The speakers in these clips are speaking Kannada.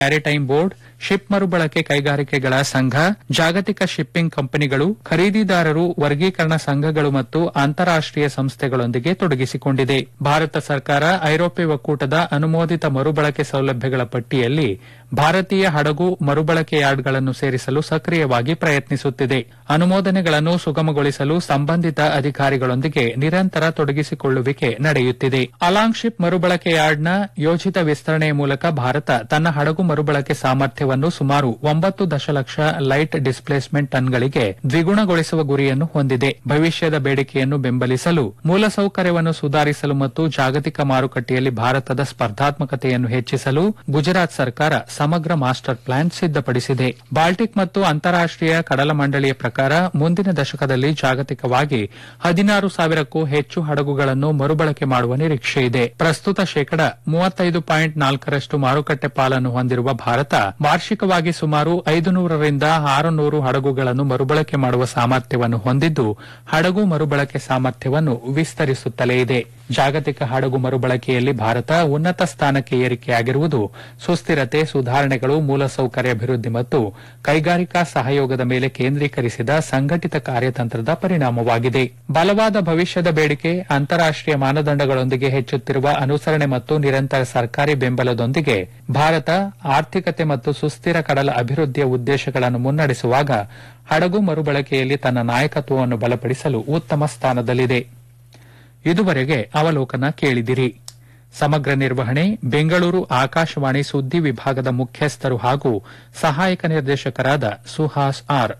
ಮ್ಯಾರಿಟೈಮ್ ಬೋರ್ಡ್ ಶಿಪ್ ಮರುಬಳಕೆ ಕೈಗಾರಿಕೆಗಳ ಸಂಘ ಜಾಗತಿಕ ಶಿಪ್ಪಿಂಗ್ ಕಂಪನಿಗಳು ಖರೀದಿದಾರರು ವರ್ಗೀಕರಣ ಸಂಘಗಳು ಮತ್ತು ಅಂತಾರಾಷ್ಟೀಯ ಸಂಸ್ಥೆಗಳೊಂದಿಗೆ ತೊಡಗಿಸಿಕೊಂಡಿದೆ ಭಾರತ ಸರ್ಕಾರ ಐರೋಪ್ಯ ಒಕ್ಕೂಟದ ಅನುಮೋದಿತ ಮರುಬಳಕೆ ಸೌಲಭ್ಯಗಳ ಪಟ್ಟಿಯಲ್ಲಿ ಭಾರತೀಯ ಹಡಗು ಮರುಬಳಕೆ ಯಾರ್ಡ್ಗಳನ್ನು ಸೇರಿಸಲು ಸಕ್ರಿಯವಾಗಿ ಪ್ರಯತ್ನಿಸುತ್ತಿದೆ ಅನುಮೋದನೆಗಳನ್ನು ಸುಗಮಗೊಳಿಸಲು ಸಂಬಂಧಿತ ಅಧಿಕಾರಿಗಳೊಂದಿಗೆ ನಿರಂತರ ತೊಡಗಿಸಿಕೊಳ್ಳುವಿಕೆ ನಡೆಯುತ್ತಿದೆ ಅಲಾಂಗ್ ಶಿಪ್ ಮರುಬಳಕೆ ಯಾರ್ಡ್ನ ಯೋಜಿತ ವಿಸ್ತರಣೆಯ ಮೂಲಕ ಭಾರತ ತನ್ನ ಹಡಗು ಮರುಬಳಕೆ ಸಾಮರ್ಥ್ಯವನ್ನು ಸುಮಾರು ಒಂಬತ್ತು ದಶಲಕ್ಷ ಲೈಟ್ ಡಿಸ್ಪ್ಲೇಸ್ಮೆಂಟ್ ಟನ್ಗಳಿಗೆ ದ್ವಿಗುಣಗೊಳಿಸುವ ಗುರಿಯನ್ನು ಹೊಂದಿದೆ ಭವಿಷ್ಯದ ಬೇಡಿಕೆಯನ್ನು ಬೆಂಬಲಿಸಲು ಮೂಲಸೌಕರ್ಯವನ್ನು ಸುಧಾರಿಸಲು ಮತ್ತು ಜಾಗತಿಕ ಮಾರುಕಟ್ಟೆಯಲ್ಲಿ ಭಾರತದ ಸ್ಪರ್ಧಾತ್ಮಕತೆಯನ್ನು ಹೆಚ್ಚಿಸಲು ಗುಜರಾತ್ ಸರ್ಕಾರ ಸಮಗ್ರ ಮಾಸ್ಟರ್ ಪ್ಲಾನ್ ಸಿದ್ದಪಡಿಸಿದೆ ಬಾಲ್ಟಿಕ್ ಮತ್ತು ಅಂತಾರಾಷ್ಟೀಯ ಕಡಲ ಮಂಡಳಿಯ ಪ್ರಕಾರ ಮುಂದಿನ ದಶಕದಲ್ಲಿ ಜಾಗತಿಕವಾಗಿ ಹದಿನಾರು ಸಾವಿರಕ್ಕೂ ಹೆಚ್ಚು ಹಡಗುಗಳನ್ನು ಮರುಬಳಕೆ ಮಾಡುವ ನಿರೀಕ್ಷೆ ಇದೆ ಪ್ರಸ್ತುತ ಶೇಕಡ ಮೂವತ್ತೈದು ಪಾಯಿಂಟ್ ನಾಲ್ಕರಷ್ಟು ಮಾರುಕಟ್ಟೆ ಪಾಲನ್ನು ಹೊಂದಿರುವ ಭಾರತ ವಾರ್ಷಿಕವಾಗಿ ಸುಮಾರು ಐದು ನೂರರಿಂದ ಆರು ನೂರು ಹಡಗುಗಳನ್ನು ಮರುಬಳಕೆ ಮಾಡುವ ಸಾಮರ್ಥ್ಯವನ್ನು ಹೊಂದಿದ್ದು ಹಡಗು ಮರುಬಳಕೆ ಸಾಮರ್ಥ್ಯವನ್ನು ವಿಸ್ತರಿಸುತ್ತಲೇ ಇದೆ ಜಾಗತಿಕ ಹಡಗು ಮರುಬಳಕೆಯಲ್ಲಿ ಭಾರತ ಉನ್ನತ ಸ್ಥಾನಕ್ಕೆ ಏರಿಕೆಯಾಗಿರುವುದು ಸುಸ್ಥಿರತೆ ಸುಧಾರಣೆಗಳು ಮೂಲಸೌಕರ್ಯ ಅಭಿವೃದ್ಧಿ ಮತ್ತು ಕೈಗಾರಿಕಾ ಸಹಯೋಗದ ಮೇಲೆ ಕೇಂದ್ರೀಕರಿಸಿದ ಸಂಘಟಿತ ಕಾರ್ಯತಂತ್ರದ ಪರಿಣಾಮವಾಗಿದೆ ಬಲವಾದ ಭವಿಷ್ಯದ ಬೇಡಿಕೆ ಅಂತಾರಾಷ್ಟೀಯ ಮಾನದಂಡಗಳೊಂದಿಗೆ ಹೆಚ್ಚುತ್ತಿರುವ ಅನುಸರಣೆ ಮತ್ತು ನಿರಂತರ ಸರ್ಕಾರಿ ಬೆಂಬಲದೊಂದಿಗೆ ಭಾರತ ಆರ್ಥಿಕತೆ ಮತ್ತು ಸುಸ್ಥಿರ ಕಡಲ ಅಭಿವೃದ್ಧಿಯ ಉದ್ದೇಶಗಳನ್ನು ಮುನ್ನಡೆಸುವಾಗ ಹಡಗು ಮರುಬಳಕೆಯಲ್ಲಿ ತನ್ನ ನಾಯಕತ್ವವನ್ನು ಬಲಪಡಿಸಲು ಉತ್ತಮ ಸ್ಥಾನದಲ್ಲಿದೆ ಇದುವರೆಗೆ ಅವಲೋಕನ ಕೇಳಿದಿರಿ ಸಮಗ್ರ ನಿರ್ವಹಣೆ ಬೆಂಗಳೂರು ಆಕಾಶವಾಣಿ ಸುದ್ದಿ ವಿಭಾಗದ ಮುಖ್ಯಸ್ಥರು ಹಾಗೂ ಸಹಾಯಕ ನಿರ್ದೇಶಕರಾದ ಸುಹಾಸ್ ಆರ್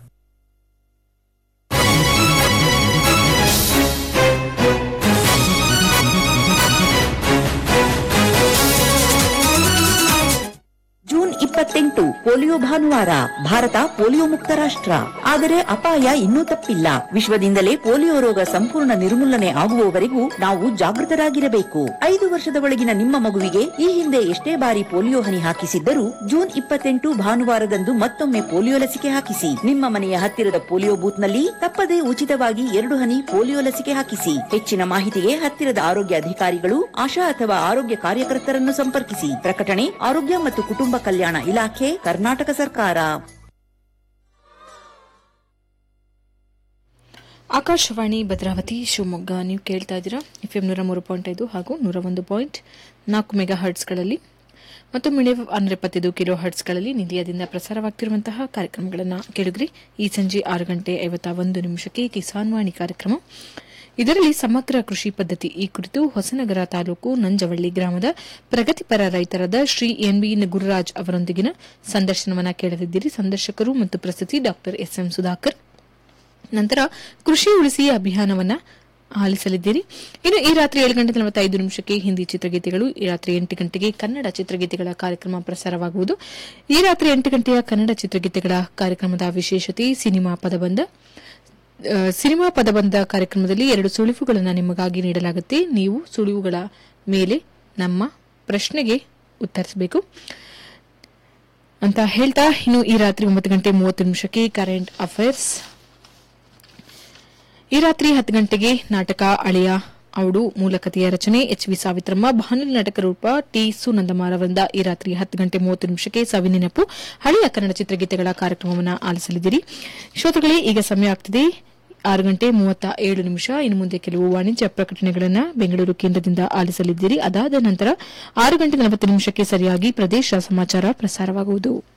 ಜೂನ್ ಇಪ್ಪತ್ತೆಂಟು ಪೋಲಿಯೋ ಭಾನುವಾರ ಭಾರತ ಪೋಲಿಯೋ ಮುಕ್ತ ರಾಷ್ಟ್ರ ಆದರೆ ಅಪಾಯ ಇನ್ನೂ ತಪ್ಪಿಲ್ಲ ವಿಶ್ವದಿಂದಲೇ ಪೋಲಿಯೋ ರೋಗ ಸಂಪೂರ್ಣ ನಿರ್ಮೂಲನೆ ಆಗುವವರೆಗೂ ನಾವು ಜಾಗೃತರಾಗಿರಬೇಕು ಐದು ವರ್ಷದ ಒಳಗಿನ ನಿಮ್ಮ ಮಗುವಿಗೆ ಈ ಹಿಂದೆ ಎಷ್ಟೇ ಬಾರಿ ಪೋಲಿಯೋ ಹನಿ ಹಾಕಿಸಿದ್ದರೂ ಜೂನ್ ಇಪ್ಪತ್ತೆಂಟು ಭಾನುವಾರದಂದು ಮತ್ತೊಮ್ಮೆ ಪೋಲಿಯೋ ಲಸಿಕೆ ಹಾಕಿಸಿ ನಿಮ್ಮ ಮನೆಯ ಹತ್ತಿರದ ಪೋಲಿಯೋ ಬೂತ್ನಲ್ಲಿ ತಪ್ಪದೇ ಉಚಿತವಾಗಿ ಎರಡು ಹನಿ ಪೋಲಿಯೋ ಲಸಿಕೆ ಹಾಕಿಸಿ ಹೆಚ್ಚಿನ ಮಾಹಿತಿಗೆ ಹತ್ತಿರದ ಆರೋಗ್ಯ ಅಧಿಕಾರಿಗಳು ಆಶಾ ಅಥವಾ ಆರೋಗ್ಯ ಕಾರ್ಯಕರ್ತರನ್ನು ಸಂಪರ್ಕಿಸಿ ಪ್ರಕಟಣೆ ಆರೋಗ್ಯ ಮತ್ತು ಕುಟುಂಬ ಕಲ್ಯಾಣ ಇಲಾಖೆ ಕರ್ನಾಟಕ ಸರ್ಕಾರ ಆಕಾಶವಾಣಿ ಭದ್ರಾವತಿ ಶಿವಮೊಗ್ಗ ನೀವು ಕೇಳ್ತಾ ಇದ್ದೀರಾ ಎಫ್ ಎಂ ನೂರ ಮೂರು ಪಾಯಿಂಟ್ ಐದು ಹಾಗೂ ನೂರ ಒಂದು ಪಾಯಿಂಟ್ ನಾಲ್ಕು ಮೆಗಾ ಹರ್ಟ್ಸ್ಗಳಲ್ಲಿ ಮತ್ತು ಮಿಡಿವ್ ಆನೂರ ಎಪ್ಪತ್ತೈದು ಕಿಲೋ ಹರ್ಟ್ಸ್ಗಳಲ್ಲಿ ನಿಲಯದಿಂದ ಪ್ರಸಾರವಾಗ್ತಿರುವಂತಹ ಕಾರ್ಯಕ್ರಮಗಳನ್ನು ಕೇಳಿದ್ರಿ ಈ ಸಂಜೆ ಆರು ಗಂಟೆ ಐವತ್ತ ಒಂದು ನಿಮಿಷಕ್ಕೆ ಕಿಸಾನ್ ವಾಣಿ ಕಾರ್ಯಕ್ರಮ ಇದರಲ್ಲಿ ಸಮಗ್ರ ಕೃಷಿ ಪದ್ಧತಿ ಈ ಕುರಿತು ಹೊಸನಗರ ತಾಲೂಕು ನಂಜವಳ್ಳಿ ಗ್ರಾಮದ ಪ್ರಗತಿಪರ ರೈತರಾದ ಶ್ರೀ ಎನ್ ಬಿ ಗುರುರಾಜ್ ಅವರೊಂದಿಗಿನ ಸಂದರ್ಶನವನ್ನ ಕೇಳಲಿದ್ದೀರಿ ಸಂದರ್ಶಕರು ಮತ್ತು ಪ್ರಸ್ತುತಿ ಡಾಕ್ಟರ್ ಎಸ್ ಎಂ ಸುಧಾಕರ್ ನಂತರ ಕೃಷಿ ಉಳಿಸಿ ಅಭಿಯಾನವನ್ನ ಆಲಿಸಲಿದ್ದೀರಿ ಇನ್ನು ಈ ರಾತ್ರಿ ಏಳು ಗಂಟೆ ನಲವತ್ತೈದು ನಿಮಿಷಕ್ಕೆ ಹಿಂದಿ ಚಿತ್ರಗೀತೆಗಳು ಈ ರಾತ್ರಿ ಎಂಟು ಗಂಟೆಗೆ ಕನ್ನಡ ಚಿತ್ರಗೀತೆಗಳ ಕಾರ್ಯಕ್ರಮ ಪ್ರಸಾರವಾಗುವುದು ಈ ರಾತ್ರಿ ಎಂಟು ಗಂಟೆಯ ಕನ್ನಡ ಚಿತ್ರಗೀತೆಗಳ ಕಾರ್ಯಕ್ರಮದ ವಿಶೇಷತೆ ಸಿನಿಮಾ ಪದಬಂಧ ಆ, ಸಿನಿಮಾ ಪದಬಂಧ ಕಾರ್ಯಕ್ರಮದಲ್ಲಿ ಎರಡು ಸುಳಿವುಗಳನ್ನು ನಿಮಗಾಗಿ ನೀಡಲಾಗುತ್ತೆ ನೀವು ಸುಳಿವುಗಳ ಮೇಲೆ ನಮ್ಮ ಪ್ರಶ್ನೆಗೆ ಉತ್ತರಿಸಬೇಕು ಅಂತ ಹೇಳ್ತಾ ಇನ್ನು ಈ ರಾತ್ರಿ ಒಂಬತ್ತು ಗಂಟೆ ಮೂವತ್ತು ನಿಮಿಷಕ್ಕೆ ಕರೆಂಟ್ ಅಫೇರ್ಸ್ ಈ ರಾತ್ರಿ ಹತ್ತು ಗಂಟೆಗೆ ನಾಟಕ ಅಳೆಯ ಅವಡು ಮೂಲಕತೆಯ ರಚನೆ ಎಚ್ ವಿ ಸಾವಿತ್ರಮ್ಮ ಬಾನುಲಿ ನಾಟಕ ರೂಪ ಟಿ ಸುನಂದಮಾರ್ ಅವರಿಂದ ಈ ರಾತ್ರಿ ಹತ್ತು ಗಂಟೆ ಮೂವತ್ತು ನಿಮಿಷಕ್ಕೆ ಸವಿನೆನಪು ಹಳೆಯ ಕನ್ನಡ ಚಿತ್ರಗೀತೆಗಳ ಕಾರ್ಯಕ್ರಮವನ್ನು ಆಲಿಸಲಿದ್ದೀರಿ ಶ್ರೋತೃಗಳೇ ಈಗ ಸಮಯ ಆಗ್ತಿದೆ ಆರು ಗಂಟೆ ಮೂವತ್ತ ಏಳು ನಿಮಿಷ ಇನ್ನು ಮುಂದೆ ಕೆಲವು ವಾಣಿಜ್ಯ ಪ್ರಕಟಣೆಗಳನ್ನು ಬೆಂಗಳೂರು ಕೇಂದ್ರದಿಂದ ಆಲಿಸಲಿದ್ದೀರಿ ಅದಾದ ನಂತರ ಆರು ಗಂಟೆ ನಲವತ್ತು ನಿಮಿಷಕ್ಕೆ ಸರಿಯಾಗಿ ಪ್ರದೇಶ ಸಮಾಚಾರ ಪ್ರಸಾರವಾಗುವುದು